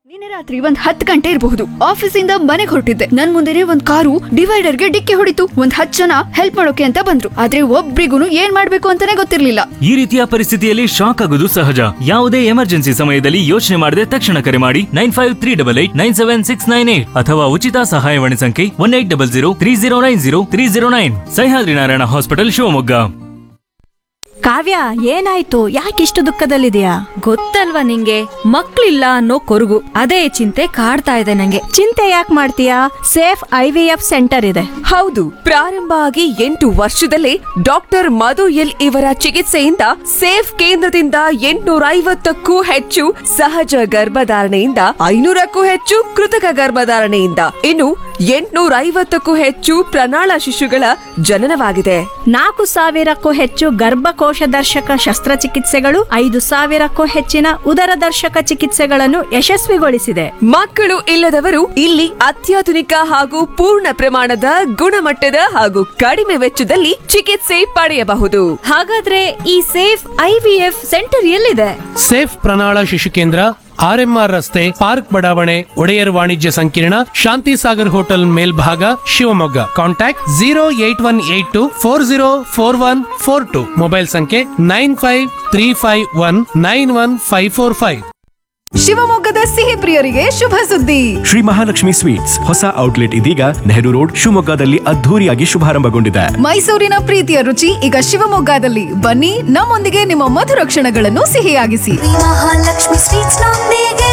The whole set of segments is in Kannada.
ನಿನ್ನೆ ರಾತ್ರಿ ಒಂದ್ ಹತ್ತು ಗಂಟೆ ಇರಬಹುದು ಆಫೀಸಿಂದ ಮನೆಗೆ ಹೊರಟಿದ್ದೆ ನನ್ ಮುಂದೆನೆ ಒಂದ್ ಕಾರು ಡಿವೈಡರ್ಗೆ ಡಿಕ್ಕಿ ಹೊಡಿತು ಒಂದ್ ಹತ್ತು ಜನ ಹೆಲ್ಪ್ ಮಾಡೋಕೆ ಅಂತ ಬಂದ್ರು ಆದ್ರೆ ಒಬ್ರಿಗೂ ಏನ್ ಮಾಡ್ಬೇಕು ಅಂತಾನೆ ಗೊತ್ತಿರ್ಲಿಲ್ಲ ಈ ರೀತಿಯ ಪರಿಸ್ಥಿತಿಯಲ್ಲಿ ಶಾಕ್ ಆಗೋದು ಸಹಜ ಯಾವುದೇ ಎಮರ್ಜೆನ್ಸಿ ಸಮಯದಲ್ಲಿ ಯೋಚನೆ ಮಾಡದೆ ತಕ್ಷಣ ಕರೆ ಮಾಡಿ nine five three double eight nine seven six nine eight ಅಥವಾ ಉಚಿತ ಸಹಾಯವಾಣಿ ಸಂಖ್ಯೆ one eight double zero three zero nine zero three zero nine Sahyadri Narayana hospital Shivamogga Kavya ಏನಾಯ್ತು ಯಾಕಿಷ್ಟು ದುಃಖದಲ್ಲಿದೆಯಾ ಗೊತ್ತಲ್ವಾ ನಿಂಗೆ ಮಕ್ಳಿಲ್ಲ ಅನ್ನೋ ಕೊರಗು ಅದೇ ಚಿಂತೆ ಕಾಡ್ತಾ ಇದೆ ನಂಗೆ ಚಿಂತೆ ಯಾಕೆ ಮಾಡ್ತೀಯಾ safe I V F centre ಇದೆ ಹೌದು ಪ್ರಾರಂಭ ಆಗಿ ಎಂಟು ವರ್ಷದಲ್ಲೇ ಡಾಕ್ಟರ್ ಮಧು ಎಲ್ ಇವರ ಚಿಕಿತ್ಸೆಯಿಂದ ಸೇಫ್ ಕೇಂದ್ರದಿಂದ ಎಂಟುನೂರ ಐವತ್ತಕ್ಕೂ ಹೆಚ್ಚು ಸಹಜ ಗರ್ಭಧಾರಣೆಯಿಂದ ಐನೂರಕ್ಕೂ ಹೆಚ್ಚು ಕೃತಕ ಗರ್ಭಧಾರಣೆಯಿಂದ ಇನ್ನು ಎಂಟುನೂರ ಐವತ್ತಕ್ಕೂ ಹೆಚ್ಚು ಪ್ರಣಾಳ ಶಿಶುಗಳ ಜನನವಾಗಿದೆ ನಾಲ್ಕು ಸಾವಿರಕ್ಕೂ ಹೆಚ್ಚು ಗರ್ಭಕೋಶ ದರ್ಶಕ ಶಸ್ತ್ರಚಿಕಿತ್ಸೆಗಳು ಐದು ಸಾವಿರಕ್ಕೂ ಹೆಚ್ಚಿನ ಉದರ ದರ್ಶಕ ಚಿಕಿತ್ಸೆಗಳನ್ನು ಯಶಸ್ವಿಗೊಳಿಸಿದೆ ಮಕ್ಕಳು ಇಲ್ಲದವರು ಇಲ್ಲಿ ಅತ್ಯಾಧುನಿಕ ಹಾಗೂ ಪೂರ್ಣ ಪ್ರಮಾಣದ ಗುಣಮಟ್ಟದ ಹಾಗೂ ಕಡಿಮೆ ವೆಚ್ಚದಲ್ಲಿ ಚಿಕಿತ್ಸೆ ಪಡೆಯಬಹುದು ಹಾಗಾದ್ರೆ ಈ safe I V F centre ಎಲ್ಲಿದೆ ಸೇಫ್ ಪ್ರಣಾಳ ಶಿಶು ಕೇಂದ್ರ ಆರ್ಎಂಆರ್ ರಸ್ತೆ ಪಾರ್ಕ್ ಬಡಾವಣೆ ಒಡೆಯರ್ ವಾಣಿಜ್ಯ ಸಂಕೀರ್ಣ ಶಾಂತಿ ಸಾಗರ್ ಹೋಟೆಲ್ ಮೇಲ್ಭಾಗ Shivamogga contact zero eight one eight two four zero four one four two mobile ಸಂಖ್ಯೆ nine five three five one nine one five four five ಶಿವಮೊಗ್ಗದ ಸಿಹಿ ಪ್ರಿಯರಿಗೆ ಶುಭ ಸುದ್ದಿ ಶ್ರೀ ಮಹಾಲಕ್ಷ್ಮಿ ಸ್ವೀಟ್ಸ್ ಹೊಸ ಔಟ್ಲೆಟ್ ಇದೀಗ ನೆಹರು ರೋಡ್ ಶಿವಮೊಗ್ಗದಲ್ಲಿ ಅದ್ಧೂರಿಯಾಗಿ ಶುಭಾರಂಭಗೊಂಡಿದೆ ಮೈಸೂರಿನ ಪ್ರೀತಿಯ ರುಚಿ ಈಗ ಶಿವಮೊಗ್ಗದಲ್ಲಿ ಬನ್ನಿ ನಮ್ಮೊಂದಿಗೆ ನಿಮ್ಮ ಮಧುರ ಕ್ಷಣಗಳನ್ನು ಸಿಹಿಯಾಗಿಸಿ ಮಹಾಲಕ್ಷ್ಮಿ ಸ್ವೀಟ್ಸ್ ನೊಂದಿಗೆ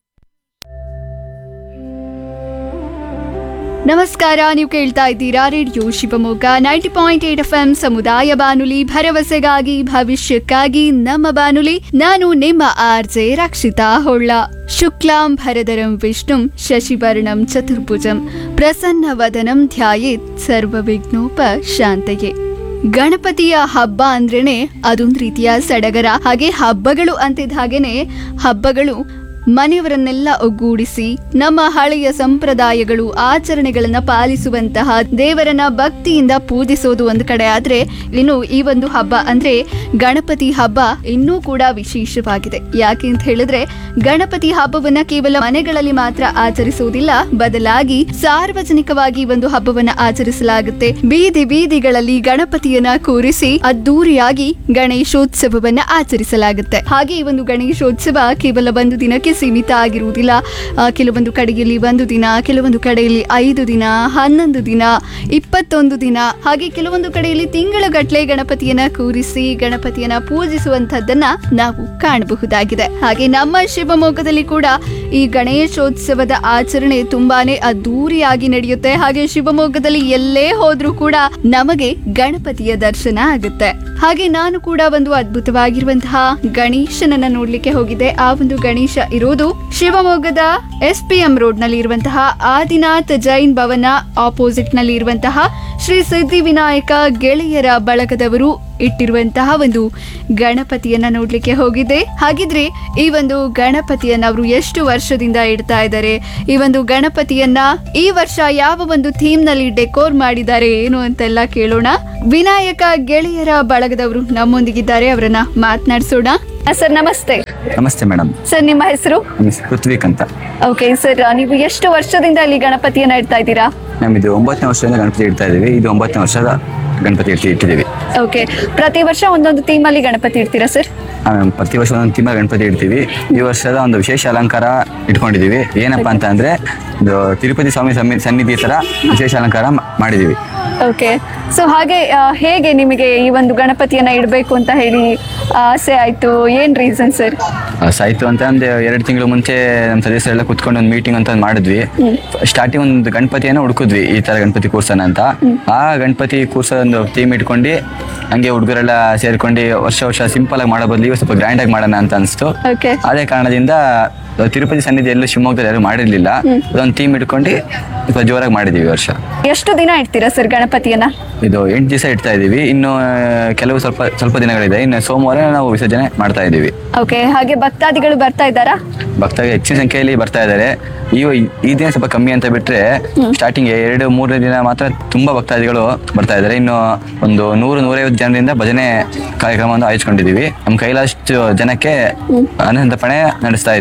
ನಮಸ್ಕಾರ ನೀವು ಕೇಳ್ತಾ ಇದ್ದೀರಾ radio Shivamogga ninety point eight F M ಸಮುದಾಯ ಬಾನುಲಿ ಭರವಸೆಗಾಗಿ ಭವಿಷ್ಯಕ್ಕಾಗಿ ನಮ್ಮ ಬಾನುಲಿ ನಾನು ನಿಮ್ಮ ಆರ್ ಜೆ ರಕ್ಷಿತಾ ಹೊಳ್ಳ ಶುಕ್ಲಾಂ ಭರದರಂ ವಿಷ್ಣುಂ ಶಶಿವರ್ಣಂ ಚತುರ್ಭುಜಂ ಪ್ರಸನ್ನ ವದನಂ ಧ್ಯಾಯೇತ್ ಸರ್ವ ವಿಘ್ನೋಪ ಶಾಂತಯೇ ಗಣಪತಿಯ ಹಬ್ಬ ಅಂದ್ರೇನೆ ಅದೊಂದು ರೀತಿಯ ಸಡಗರ ಹಾಗೆ ಹಬ್ಬಗಳು ಅಂತಿದ್ದ ಹಾಗೇನೆ ಹಬ್ಬಗಳು ಮನೆಯವರನ್ನೆಲ್ಲ ಒಗ್ಗೂಡಿಸಿ ನಮ್ಮ ಹಳೆಯ ಸಂಪ್ರದಾಯಗಳು ಆಚರಣೆಗಳನ್ನ ಪಾಲಿಸುವಂತಹ ದೇವರನ್ನ ಭಕ್ತಿಯಿಂದ ಪೂಜಿಸೋದು ಒಂದು ಕಡೆ ಆದ್ರೆ ಇನ್ನು ಈ ಒಂದು ಹಬ್ಬ ಅಂದ್ರೆ ಗಣಪತಿ ಹಬ್ಬ ಇನ್ನೂ ಕೂಡ ವಿಶೇಷವಾಗಿದೆ ಯಾಕೆ ಅಂತ ಹೇಳಿದ್ರೆ ಗಣಪತಿ ಹಬ್ಬವನ್ನ ಕೇವಲ ಮನೆಗಳಲ್ಲಿ ಮಾತ್ರ ಆಚರಿಸುವುದಿಲ್ಲ ಬದಲಾಗಿ ಸಾರ್ವಜನಿಕವಾಗಿ ಒಂದು ಹಬ್ಬವನ್ನ ಆಚರಿಸಲಾಗುತ್ತೆ ಬೀದಿ ಬೀದಿಗಳಲ್ಲಿ ಗಣಪತಿಯನ್ನ ಕೂರಿಸಿ ಅದ್ದೂರಿಯಾಗಿ ಗಣೇಶೋತ್ಸವವನ್ನ ಆಚರಿಸಲಾಗುತ್ತೆ ಹಾಗೆ ಈ ಒಂದು ಗಣೇಶೋತ್ಸವ ಕೇವಲ ಒಂದು ದಿನಕ್ಕೆ ಸೀಮಿತ ಆಗಿರುವುದಿಲ್ಲ ಆ, ಕೆಲವೊಂದು ಕಡೆಯಲ್ಲಿ ಒಂದು ದಿನ ಕೆಲವೊಂದು ಕಡೆಯಲ್ಲಿ ಐದು ದಿನ ಹನ್ನೊಂದು ದಿನ ಇಪ್ಪತ್ತೊಂದು ದಿನ ಹಾಗೆ ಕೆಲವೊಂದು ಕಡೆಯಲ್ಲಿ ತಿಂಗಳಗಟ್ಟಲೆ ಗಣಪತಿಯನ್ನ ಕೂರಿಸಿ ಗಣಪತಿಯನ್ನ ಪೂಜಿಸುವಂತದ್ದನ್ನ ನಾವು ಕಾಣಬಹುದಾಗಿದೆ ಹಾಗೆ ನಮ್ಮ ಶಿವಮೊಗ್ಗದಲ್ಲಿ ಕೂಡ ಈ ಗಣೇಶೋತ್ಸವದ ಆಚರಣೆ ತುಂಬಾನೇ ಅದ್ದೂರಿಯಾಗಿ ನಡೆಯುತ್ತೆ ಹಾಗೆ ಶಿವಮೊಗ್ಗದಲ್ಲಿ ಎಲ್ಲೇ ಹೋದ್ರೂ ಕೂಡ ನಮಗೆ ಗಣಪತಿಯ ದರ್ಶನ ಆಗುತ್ತೆ ಹಾಗೆ ನಾನು ಕೂಡ ಒಂದು ಅದ್ಭುತವಾಗಿರುವಂತಹ ಗಣೇಶನನ್ನ ನೋಡ್ಲಿಕ್ಕೆ ಹೋಗಿದ್ದೆ ಆ ಒಂದು ಗಣೇಶ ಇರೋದು ಶಿವಮೊಗ್ಗದ ಎಸ್ ಪಿ ಎಂ ರೋಡ್ ನಲ್ಲಿ ಇರುವಂತಹ ಆದಿನಾಥ್ ಜೈನ್ ಭವನ ಆಪೋಸಿಟ್ ನಲ್ಲಿ ಇರುವಂತಹ ಶ್ರೀ ಸಿದ್ಧಿ ವಿನಾಯಕ ಗೆಳೆಯರ ಬಳಗದವರು ಇಟ್ಟಿರುವಂತಹ ಒಂದು ಗಣಪತಿಯನ್ನ ನೋಡ್ಲಿಕ್ಕೆ ಹೋಗಿದ್ದೆ ಹಾಗಿದ್ರೆ ಈ ಒಂದು ಗಣಪತಿಯನ್ನ ಅವರು ಎಷ್ಟು ವರ್ಷದಿಂದ ಇಡ್ತಾ ಇದ್ದಾರೆ ಈ ಒಂದು ಗಣಪತಿಯನ್ನ ಈ ವರ್ಷ ಯಾವ ಒಂದು ಥೀಮ್ ನಲ್ಲಿ ಡೆಕೋರ್ ಮಾಡಿದ್ದಾರೆ ಏನು ಅಂತೆಲ್ಲ ಕೇಳೋಣ ವಿನಾಯಕ ಗೆಳೆಯರ ಬಳಗದವರು ನಮ್ಮೊಂದಿಗಿದ್ದಾರೆ ಅವರನ್ನ ಮಾತನಾಡಿಸೋಣ ಸರ್ ನಮಸ್ತೆ ನಮಸ್ತೆ ಮೇಡಮ್ ಸರ್ ನಿಮ್ಮ ಹೆಸರು ನಮ್ಮ ಹೆಸರು ಪೃಥ್ವಿಕ್ ಅಂತ ಓಕೆ ಸರ್ ನೀವು ಎಷ್ಟು ವರ್ಷದಿಂದ ಇಲ್ಲಿ ಗಣಪತಿಯನ್ನ ಇಡ್ತಾ ಇದ್ದೀರಾ ನಮ್ ಇದು ಒಂಬತ್ತನೇ ವರ್ಷದಿಂದ ಗಣಪತಿ ಇಡ್ತಾ ಇದೀವಿ ಇದು ಒಂಬತ್ತನೇ ವರ್ಷದ ಗಣಪತಿ ಇಟ್ಟು ಇಟ್ಟಿದ್ದೀವಿ ಓಕೆ ಪ್ರತಿ ವರ್ಷ ಒಂದೊಂದು ಥೀಮ್ ಅಲ್ಲಿ ಗಣಪತಿ ಇಡ್ತೀರಾ ಸರ್ ಆಮೇಲೆ ಪ್ರತಿ ವರ್ಷ ಒಂದೊಂದು ತಿಂಗಳ ಗಣಪತಿ ಇಡ್ತೀವಿ ಈ ವರ್ಷದ ಒಂದು ವಿಶೇಷ ಅಲಂಕಾರ ಇಟ್ಕೊಂಡಿದೀವಿ ಏನಪ್ಪಾ ಅಂತ ಅಂದ್ರೆ ಇದು ತಿರುಪತಿ ಸ್ವಾಮಿ ಸಮ್ಮಿ- ಸನ್ನಿಧಿ ತರ ವಿಶೇಷ ಅಲಂಕಾರ ಮಾ- ಮಾಡಿದೀವಿ ಓಕೆ ಸೊ ಹಾಗೆ ಆ, ಹೇಗೆ ನಿಮಗೆ ಈ ಒಂದು ಗಣಪತಿಯನ್ನ ಇಡಬೇಕು ಅಂತ ಹೇಳಿ ಆಸೆ ಆಯ್ತು ಏನ್ ರೀಸನ್ ಸರ್ ಸಾಯ್ತು ಅಂತ ಒಂದು ಎರಡು ತಿಂಗಳು ಮುಂಚೆ ನಮ್ಮ ಸದಸ್ಯರೆಲ್ಲ ಕುತ್ಕೊಂಡು ಒಂದು ಮೀಟಿಂಗ್ ಅಂತ ಒಂದ್ ಮಾಡಿದ್ವಿ ಸ್ಟಾರ್ಟಿಂಗ್ ಒಂದು ಗಣಪತಿಯನ್ನ ಹುಡುಕಿದ್ವಿ ಈ ತರ ಗಣಪತಿ ಕೂರ್ಸೋಣ ಅಂತ ಆ ಗಣಪತಿ ಕೂರ್ಸೋ ಒಂದು ಥೀಮ್ ಇಟ್ಕೊಂಡು ಹಂಗೆ ಹುಡುಗರೆಲ್ಲ ಸೇರ್ಕೊಂಡು ವರ್ಷ ವರ್ಷ ಸಿಂಪಲ್ ಆಗಿ ಮಾಡೋ ಬದಲು ಇವಾಗ ಸ್ವಲ್ಪ ಗ್ರ್ಯಾಂಡ್ ಆಗಿ ಮಾಡೋಣ ಅಂತ ಅನಿಸ್ತು ಓಕೆ ಅದೇ ಕಾರಣದಿಂದ ತಿರುಪತಿ ಸನ್ನಿಧಿ ಎಲ್ಲೂ ಶಿವಮೊಗ್ಗದಲ್ಲಿ ಯಾರು ಮಾಡಿರ್ಲಿಲ್ಲ ಅದೊಂದು ಥೀಮ್ ಇಟ್ಕೊಂಡು ಸ್ವಲ್ಪ ಜೋರಾಗಿ ಮಾಡಿದೀವಿ ಈ ವರ್ಷ ಎಷ್ಟು ದಿನ ಇಡ್ತೀರಾ ಸರ್ ಗಣಪತಿಯನ್ನ ಇದು ಎಂಟು ದಿವಸ ಇಡ್ತಾ ಇದೀವಿ ಇನ್ನು ಆ, ಕೆಲವು ಸ್ವಲ್ಪ ಸ್ವಲ್ಪ ದಿನಗಳಿದೆ ಇನ್ನು ಸೋಮವಾರ ನಾವು ವಿಸರ್ಜನೆ ಮಾಡ್ತಾ ಇದೀವಿ ಓಕೆ ಹಾಗೆ ಭಕ್ತಾದಿಗಳು ಬರ್ತಾ ಇದ್ದಾರಾ ಭಕ್ತಾಗಿ ಹೆಚ್ಚಿನ ಸಂಖ್ಯೆಯಲ್ಲಿ ಬರ್ತಾ ಇದ್ದಾರೆ ಈ ಈ ದಿನ ಸ್ವಲ್ಪ ಕಮ್ಮಿ ಅಂತ ಬಿಟ್ರೆ ಸ್ಟಾರ್ಟಿಂಗ್ ಎರಡು ಮೂರನೇ ದಿನ ಮಾತ್ರ ತುಂಬಾ ಭಕ್ತಾದಿಗಳು ಬರ್ತಾ ಇದ್ದಾರೆ ಇನ್ನು ಒಂದು ನೂರು ನೂರೈವತ್ತು ಜನರಿಂದ ಭಜನೆ ಕಾರ್ಯಕ್ರಮವನ್ನು ಆಯೋಜಿಸ್ಕೊಂಡಿದೀವಿ ನಮ್ಮ ಕೈಲಾಷ್ಟು ಜನಕ್ಕೆ ಅನ್ನಸಂತರ್ಪಣೆ ನಡೆಸ್ತಾ ಇದೀವಿ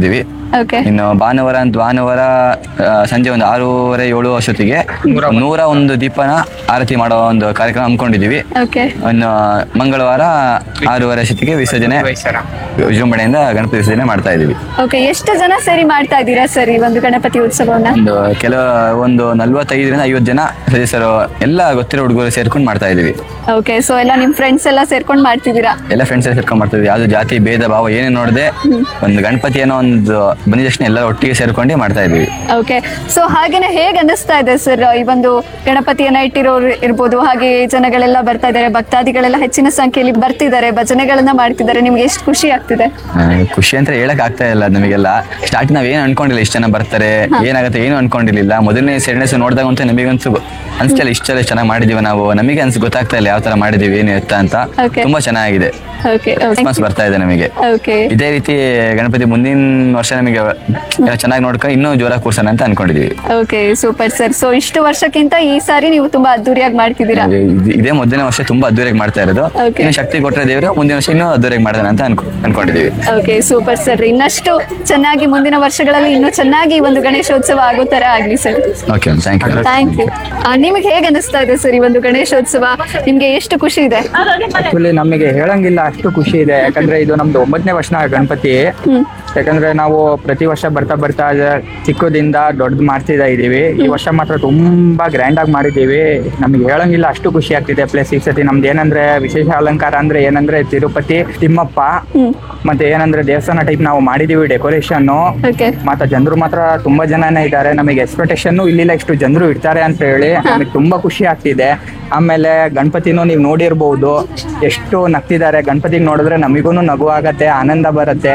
Okay. ಇನ್ನು ಭಾನುವಾರ ಅಂತ ಭಾನುವಾರ ಆ, ಸಂಜೆ ಒಂದು ಆರೂವರೆ ಏಳು ಅಷ್ಟೊತ್ತಿಗೆ ನೂರ ಒಂದು ದೀಪನ ಆರತಿ ಮಾಡೋ ಒಂದು ಕಾರ್ಯಕ್ರಮ ಹಮ್ಮಿಕೊಂಡಿದೀವಿ ಓಕೆ ಇನ್ನು ಮಂಗಳವಾರ ಆರೂವರೆ ಅಷ್ಟೊತ್ತಿಗೆ ವಿಸರ್ಜನೆ ವಿಜೃಂಭಣೆಯಿಂದ ಗಣಪತಿ ವಿಸರ್ಜನೆ ಮಾಡ್ತಾ ಇದೀವಿ ಓಕೆ ಎಷ್ಟು ಜನ ಸೇರಿ ಮಾಡ್ತಾ ಇದ್ದೀರಾ ಸರ್ ಈ ಒಂದು ಗಣಪತಿ ಉತ್ಸವವನ್ನ ಒಂದು ಕೆಲವು ಒಂದು ನಲ್ವತ್ತೈದರಿಂದ ಐವತ್ತು ಜನ ಸದಸ್ಯರು ಎಲ್ಲ ಗೊತ್ತಿರೋ ಹುಡುಗರು ಸೇರ್ಕೊಂಡು ಮಾಡ್ತಾ ಇದೀವಿ ಓಕೆ ಸೊ ಎಲ್ಲ ನಿಮ್ ಫ್ರೆಂಡ್ಸ್ ಎಲ್ಲ ಸೇರ್ಕೊಂಡು ಮಾಡ್ತಿದ್ದೀರಾ ಎಲ್ಲ ಫ್ರೆಂಡ್ಸ್ ಸೇರ್ಕೊಂಡು ಮಾಡ್ತಾ ಇದೀವಿ ಯಾವ್ದು ಜಾತಿ ಭೇದ ಭಾವ ಏನೇ ನೋಡದೆ ಒಂದು ಗಣಪತಿ ಅನ್ನೋ ಒಂದು ಬಂದ ತಕ್ಷಣ ಎಲ್ಲ ಒಟ್ಟಿಗೆ ಸೇರ್ಕೊಂಡು ಮಾಡ್ತಾ ಇದೀವಿ ಓಕೆ ಸೊ ಹಾಗೇನೆ ಹೇಗ್ ಅನ್ನಿಸ್ತಾ ಇದೆ ಸರ್ ಈ ಒಂದು ಗಣಪತಿಯನ್ನ ಇಟ್ಟಿರೋರು ಇರ್ಬೋದು ಹಾಗೆ ಜನಗಳೆಲ್ಲ ಬರ್ತಾ ಇದ್ದಾರೆ ಭಕ್ತಾದಿಗಳೆಲ್ಲ ಹೆಚ್ಚಿನ ಸಂಖ್ಯೆಯಲ್ಲಿ ಬರ್ತಿದ್ದಾರೆ ಭಜನೆಗಳನ್ನ ಮಾಡ್ತಿದ್ದಾರೆ ನಿಮ್ಗೆ ಎಷ್ಟು ಖುಷಿ ಆಗ್ತಿದೆ ಆ, ಖುಷಿ ಅಂತ ಹೇಳಕ್ ಆಗ್ತಾ ಇಲ್ಲ ನಮಗೆಲ್ಲ ಸ್ಟಾರ್ಟ್ ನಾವ್ ಏನ್ ಅನ್ಕೊಂಡಿಲ್ಲ ಇಷ್ಟ ಜನ ಬರ್ತಾರೆ ಏನಾಗುತ್ತೆ ಏನು ಅನ್ಕೊಂಡಿರ್ಲಿಲ್ಲ ಮೊದಲನೇ ಸೆರೆನೆಸ್ ನೋಡಿದಾಗ ಅಂತ ನಮಗಂತೂ ಅನ್ಸ್ತಿಲ್ಲ ಇಷ್ಟೆಲ್ಲ ಚೆನ್ನಾಗಿ ಮಾಡಿದೀವಿ ನಾವು ನಮಗೆ ಅನ್ಸ್ ಗೊತ್ತಾಗ್ತಾ ಇಲ್ಲ ಯಾವ ತರ ಮಾಡಿದೀವಿ ಏನು ಎತ್ತ ಅಂತ Okay. ತುಂಬಾ ಚೆನ್ನಾಗಿದೆ ಓಕೆ ಕ್ರಿಸ್ಮಸ್ ಬರ್ತಾ ಇದೆ ನಮಗೆ ಓಕೆ ಇದೇ ರೀತಿ ಗಣಪತಿ ಮುಂದಿನ ವರ್ಷ ನಮಗೆ ಎಲ್ಲ ಚೆನ್ನಾಗಿ ನೋಡ್ಕೊಂಡು ಇನ್ನೂ ಜೋರಾಗಿ ಕೂರ್ಸೋಣ ಅಂತ ಅನ್ಕೊಂಡಿದೀವಿ ಓಕೆ ಸೂಪರ್ ಸರ್ ಸೊ ಇಷ್ಟು ವರ್ಷಕ್ಕಿಂತ ಈ ಸಾರಿ ನೀವು ತುಂಬಾ ಅದ್ದೂರಿಯಾಗಿ ಮಾಡ್ತಿದ್ದೀರಾ ಇದು- ಇದೇ ಮೊದಲನೇ ವರ್ಷ ತುಂಬಾ ಅದ್ದೂರಿಯಾಗಿ ಮಾಡ್ತಾ ಇರೋದು Okay. ಇನ್ನು ಶಕ್ತಿ ಕೊಟ್ಟರೆ ದೇವರು ಮುಂದಿನ ವರ್ಷ ಇನ್ನೂ ಅದ್ದೂರಿಯಾಗಿ ಮಾಡ್ತಾನೆ ಅಂತ ಅನ್ಕೊ ಅನ್ಕೊಂಡಿದೀವಿ ಓಕೆ ಸೂಪರ್ ಸರ್ ಇನ್ನಷ್ಟು ಚೆನ್ನಾಗಿ ಮುಂದಿನ ವರ್ಷಗಳಲ್ಲಿ ಇನ್ನೂ ಚೆನ್ನಾಗಿ ಈ ಒಂದು ಗಣೇಶೋತ್ಸವ ಆಗೋ ತರ ಆಗ್ಲಿ sir okay thank you thank you ನಿಮಗೆ ಹೇಗೆ ಅನಿಸ್ತಾ ಇದೆ ಸರ್ ಈ ಒಂದು ಗಣೇಶೋತ್ಸವ ನಿಮ್ಗೆ ಎಷ್ಟು ಖುಷಿ ಇದೆ ಆಕ್ಚುಲಿ ನಮಗೆ ಹೇಳಂಗಿಲ್ಲ ಅಷ್ಟು ಖುಷಿ ಇದೆ ಯಾಕಂದ್ರೆ ಇದು ನಮ್ದು ಒಂಬತ್ತನೇ ವರ್ಷ ಗಣಪತಿ ಯಾಕಂದ್ರೆ ನಾವು ಪ್ರತಿ ವರ್ಷ ಬರ್ತಾ ಬರ್ತಾ ಚಿಕ್ಕದಿಂದ ದೊಡ್ಡದು ಮಾಡ್ತಿದ್ದ ಇದೀವಿ ಈ ವರ್ಷ ಮಾತ್ರ ತುಂಬಾ ಗ್ರ್ಯಾಂಡ್ ಆಗಿ ಮಾಡಿದೀವಿ ನಮ್ಗೆ ಹೇಳಂಗಿಲ್ಲ ಅಷ್ಟು ಖುಷಿ ಆಗ್ತಿದೆ ಪ್ಲಸ್ ಈ ಸತಿ ನಮ್ದು ಏನಂದ್ರೆ ವಿಶೇಷ ಅಲಂಕಾರ ಅಂದ್ರೆ ಏನಂದ್ರೆ ತಿರುಪತಿ ತಿಮ್ಮಪ್ಪ ಮತ್ತೆ ಏನಂದ್ರೆ ದೇವಸ್ಥಾನ ಟೈಪ್ ನಾವು ಮಾಡಿದೀವಿ ಡೆಕೋರೇಷನ್ ಮತ್ತೆ ಜನರು ಮಾತ್ರ ತುಂಬಾ ಜನನೇ ಇದ್ದಾರೆ ನಮಗೆ ಎಕ್ಸ್ಪೆಕ್ಟೇಷನ್ ಇಲ್ಲಿಲ್ಲ ಇಷ್ಟು ಜನರು ಇರ್ತಾರೆ ಅಂತ ಹೇಳಿ ನಮಗೆ ತುಂಬಾ ಖುಷಿ ಆಗ್ತಿದೆ ಆಮೇಲೆ ಗಣಪತಿನೂ ನೀವು ನೋಡಿರ್ಬೋದು ಎಷ್ಟು ನಗ್ತಿದ್ದಾರೆ ಗಣಪತಿಗೆ ನೋಡಿದ್ರೆ ನಮಗೂ ನಗು ಆಗತ್ತೆ ಆನಂದ ಬರುತ್ತೆ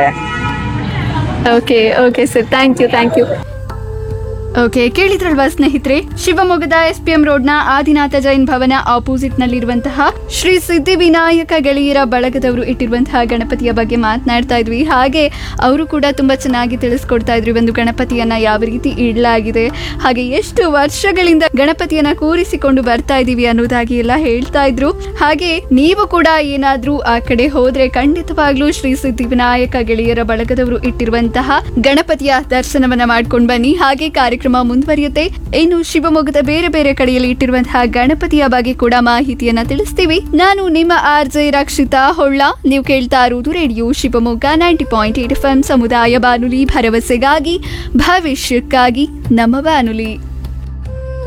okay okay sir thank you thank you okay ಕೇಳಿದ್ರಲ್ವಾ ಸ್ನೇಹಿತರೆ ಶಿವಮೊಗ್ಗದ ಎಸ್ ಪಿ ಎಂ ರೋಡ್ನ ಆದಿನಾಥ ಜೈನ್ ಭವನ ಆಪೋಸಿಟ್ ನಲ್ಲಿರುವಂತಹ ಶ್ರೀ ಸಿದ್ಧಿವಿನಾಯಕ ಗೆಳೆಯರ ಬಳಗದವರು ಇಟ್ಟಿರುವಂತಹ ಗಣಪತಿಯ ಬಗ್ಗೆ ಮಾತನಾಡ್ತಾ ಇದ್ವಿ ಹಾಗೆ ಅವರು ಕೂಡ ತುಂಬಾ ಚೆನ್ನಾಗಿ ತಿಳಿಸ್ಕೊಡ್ತಾ ಇದ್ರು ಈ ಒಂದು ಗಣಪತಿಯನ್ನ ಯಾವ ರೀತಿ ಇಡಲಾಗಿದೆ ಹಾಗೆ ಎಷ್ಟು ವರ್ಷಗಳಿಂದ ಗಣಪತಿಯನ್ನ ಕೂರಿಸಿಕೊಂಡು ಬರ್ತಾ ಇದೀವಿ ಅನ್ನೋದಾಗಿ ಎಲ್ಲ ಹೇಳ್ತಾ ಇದ್ರು ಹಾಗೆ ನೀವು ಕೂಡ ಏನಾದ್ರೂ ಆ ಕಡೆ ಹೋದ್ರೆ ಖಂಡಿತವಾಗ್ಲೂ ಶ್ರೀ ಸಿದ್ಧಿವಿನಾಯಕ ಗೆಳೆಯರ ಬಳಗದವರು ಇಟ್ಟಿರುವಂತಹ ಗಣಪತಿಯ ದರ್ಶನವನ್ನ ಮಾಡ್ಕೊಂಡು ಬನ್ನಿ ಹಾಗೆ ಕಾರ್ಯಕ್ರಮ ಮುಂದುವರಿಯುತ್ತೆ ಇನ್ನು ಶಿವಮೊಗ್ಗದ ಬೇರೆ ಬೇರೆ ಕಡೆಯಲ್ಲಿ ಇಟ್ಟಿರುವಂತಹ ಗಣಪತಿಯ ಬಗ್ಗೆ ಕೂಡ ಮಾಹಿತಿಯನ್ನ ತಿಳಿಸ್ತೀವಿ ನಾನು ನಿಮ್ಮ ಆರ್ ಜೆ ರಕ್ಷಿತಾ ಹೊಳ್ಳ ನೀವು ಕೇಳ್ತಾ ಇರುವುದು radio Shivamogga ninety point eight F M ಸಮುದಾಯ ಬಾನುಲಿ ಭರವಸೆಗಾಗಿ ಭವಿಷ್ಯಕ್ಕಾಗಿ ನಮ್ಮ ಬಾನುಲಿ